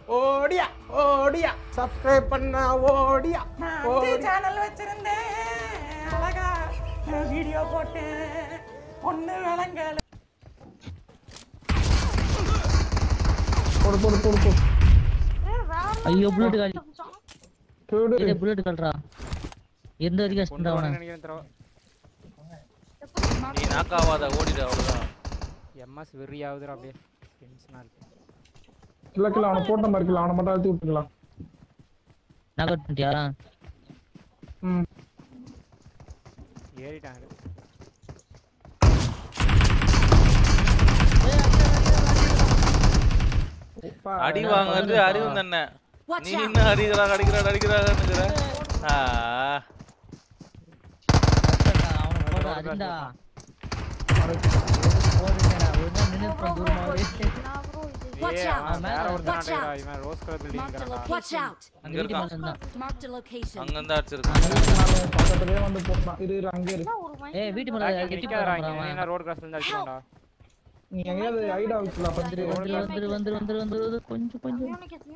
ஓடியா ஓடியா சப்ஸ்கிரைப் பண்ண ஓடியா நான் அஞ்சு சேனல் வச்சிருந்தேன் அழகா வீடியோ போட்டேன் ஒண்ணு விளங்கல போடு போடு போடு போடு ஐயோ புல்லட் காலி போடு இது புல்லட் கால்றா எந்த வரைக்கும் அடிச்சுட்டா அவன நினைக்கிறேன் தரவா நீ நாக்காவாத ஓடிடு அவ்வளவுதான் எம்எஸ் வெறியாகுதுடா அப்படியே டென்ஷனா இருக்கு கில்ல கில்ல அவனை போட்ட மாதிரி கில்ல அவனை மட்டும் அழுத்தி விட்டுக்கலாம் நாக் அவுட் பண்ணிட்டியா ம் ஏறிட்டாங்க அடி வாங்குறது அறிவு தானே நீ இன்னும் அடிக்கிறாங்க அடிக்கிறாங்க அடிக்கிறாங்கங்கிற ஆ அவன போடுறா அடிண்டா போடுங்கடா ஒரு நாள் நின்னு தூரமாவே Watch ஏய் out. அவன் வேற Watch ஒருத்தனாடா out. இவன் rose colour building Marked a இருக்கிறான்டா location. அங்க வீட்டு இருக்கான் மேல இருந்தான் Marked a location. அங்க இருந்து அடிச்சிருக்கான் நானும் பக்கத்துலயே வந்து போட்டான் இரு இரு அங்கே இரு ஏய் வீட்டு மேல இங்க எட்டி நிக்காதடா போறான் இங்க அவன் என்ன ரோட் கிராஸ்ல இருந்து அடிச்சான்டா நீ எங்கேயாவது ஐடா வச்சுலாம் பஞ்சு வந்துரு வந்துரு வந்துரு வந்துரு வந்துரு வந்துரு கொஞ்சம் கொஞ்சம்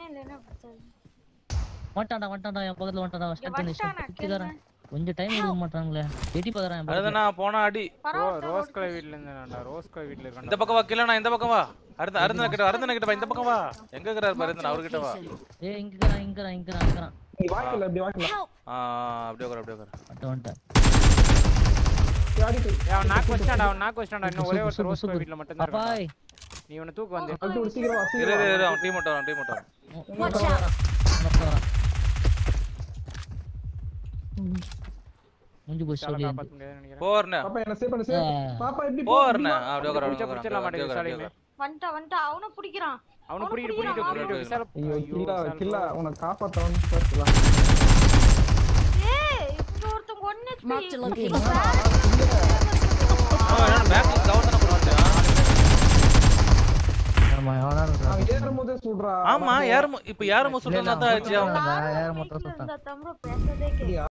மாட்டான்டா மாட்டான்டா என் பக்கத்துல மாட்டான்டா ஸ்டார்ட் பண்ணி சுத்திக்காரன் கொஞ்சம் டைம் கொடுக்க மாட்டாங்களே எட்டி பாக்குறான் என் பக்கத்துல. அதுதான் போனா அடி ரோ- ரோஸ் கலர் வீட்ல இருந்தான்டா ரோஸ் கலர் வீட்ல இந்த இருக்கான்டா பக்கம் வா கிலோ இந்த பக்கம் வா அருந்த அருந்தன கிட்ட அருந்தன கிட்ட வா இந்த பக்கம் வா எங்க இருக்கிறாரு பாரு இந்த அவர்கிட்ட வா Location. ஏய் இங்க இருக்கிறான் இங்க இருக்கிறான் இங்க இருக்கிறான் இங்க இருக்கிறான் நீ வாய்க்கல இப்படி வாய்க்கல Help. ஆ அப்படியே உட்காரு அப்படியே உட்காரு வந்துட்டேன் வந்துட்டேன் அடிக்கு ஏய் அவன் நாக்கு வச்சான்டா அவன் நாக்கு வச்சான்டா இன்னும் ஒரே ஒரு சூப்பர், ரோஸ் சூப்பர். கலர் வீட்ல மட்டும் தான் பாப்பாய் இருக்கான் நீ இவனை தூக்கு வந்து அழுத்தி விடு சீக்கிரம் வா இரு சீக்கிரம் இரு, வா. இரு அவன் டீம் மட்டும் டீம் மட்டும் Watch out. உனக்கு வரான் முடிஞ்சு போச்சு சால சொல்லி காப்பாத்த முடியாதுன்னு நினைக்கிறேன் போறேன் பாப்பா என்ன சேவ் பண்ணு சேவ் பண்ணு. பாப்பா எப்படி போறேன் அப்படியே உட்காரு பிடிச்சா அப்படியே பிடிச்சிடலாம் உட்காரு, அப்படியே மாட்டேங்குது உட்காரு, விசாலையுமே அப்படியே வந்துட்டா வந்துட்டா அவனை பிடிக்கிறான் அவனை புடிக்கிட்டு புடிக்கிட்டு புடிக்கிட்டு விசால ஐயோ ஐயோ, கில்லா விசால் கில்லா bro. உனக்கு காப்பாத்த வந்து பேசலாம் ஏய் இங்க ஒருத்தன் ஒண்ணு Marked a location. அவன் என்ன பேக்ல கவர் தான போட்டு ஆமா எவனா இருக்கிறான் அவன் ஏறும் போதே சொல்றா ஆமா யாரும் இப்ப யாரும் சுத்தம் தான் ஆச்சு அவன் வேற மொத்தம் சுத்தான் தம்பு பேசுறதே கேட்க